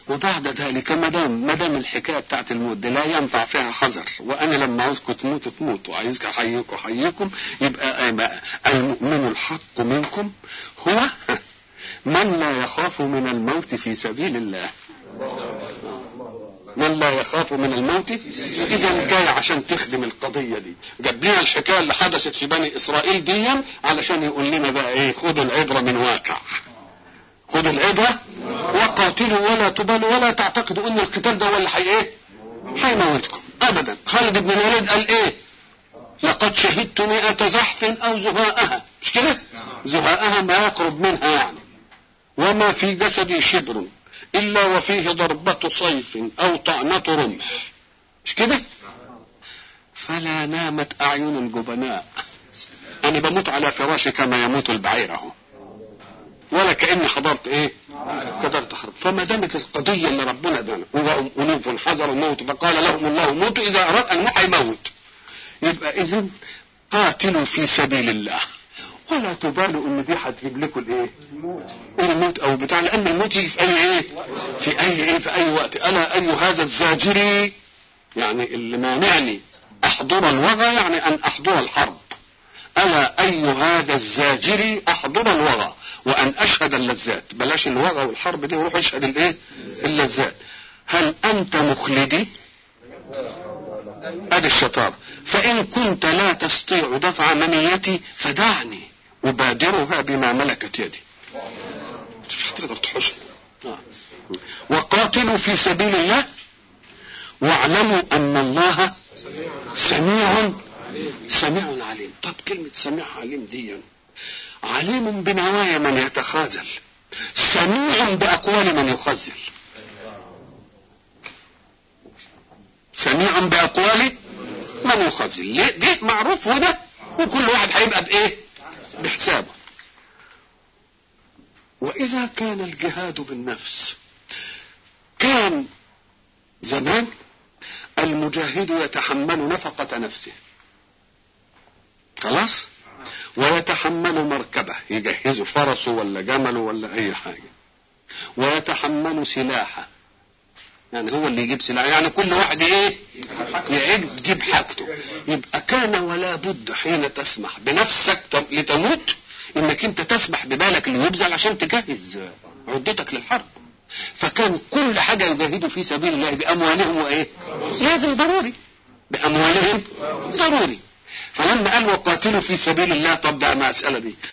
وبعد ذلك ما دام ما دام الحكايه بتاعت الموت دي لا ينفع فيها حذر وانا لما عاوزكم تموتوا تموتوا عايزك احييكم احييكم يبقى يبقى المؤمن الحق منكم هو من لا يخاف من الموت في سبيل الله من لا يخاف من الموت اذا جاي عشان تخدم القضيه دي جاب لنا الحكايه اللي حدثت في بني اسرائيل دي علشان يقول لنا بقى ايه خدوا العبره من واقع خدوا العبره وقاتلوا ولا تبالوا ولا تعتقدوا ان القتال ده هو اللي حي ايه هيموتكم ابدا خالد بن الوليد قال ايه لقد شهدت مئة زحف او زهاءها مش كده زهاءها ما يقرب منها يعني وما في جسدي شبر الا وفيه ضربة صيف او طعنة رمح مش كده فلا نامت اعين الجبناء انا بموت على فراشي كما يموت البعير اهو ولا كاني حضرت ايه قدرت حرب فما دامت القضيه اللي ربنا دانا انوف حذر الموت فقال لهم الله موتوا اذا اراد ان يموت يبقى اذا قاتلوا في سبيل الله ولا تبالوا ان دي هتجيب لكم الايه الموت او بتاع لان الموت يجي في اي ايه في اي ايه في اي وقت انا اي هذا الزاجري يعني اللي مانعني احضر الوغى يعني ان احضر الحرب الا اي هذا الزاجري احضر الوغى وان اشهد اللذات بلاش الوغى والحرب دي وروح اشهد الايه اللذات هل انت مخلدي ادي الشطارة فان كنت لا تستطيع دفع منيتي فدعني ابادرها بما ملكت يدي مش هتقدر تحوش وقاتلوا في سبيل الله واعلموا ان الله سميع سميع عليم طب كلمة سميع عليم دي عليم بنوايا من يتخاذل سميع بأقوال من يخزل سميع بأقوال من يخزل ليه دي معروف وده وكل واحد هيبقى بإيه بحسابه وإذا كان الجهاد بالنفس كان زمان المجاهد يتحمل نفقة نفسه خلاص ويتحمل مركبه يجهز فرسه ولا جمله ولا اي حاجه ويتحمل سلاحه يعني هو اللي يجيب سلاح يعني كل واحد ايه يجيب حاجته يبقى كان ولا بد حين تسمح بنفسك لتموت انك انت تسمح ببالك اللي يبذل عشان تجهز عدتك للحرب فكان كل حاجه يجاهدوا في سبيل الله باموالهم وايه لازم ضروري باموالهم ضروري فلما قال وقاتلوا في سبيل الله طب ده المساله دي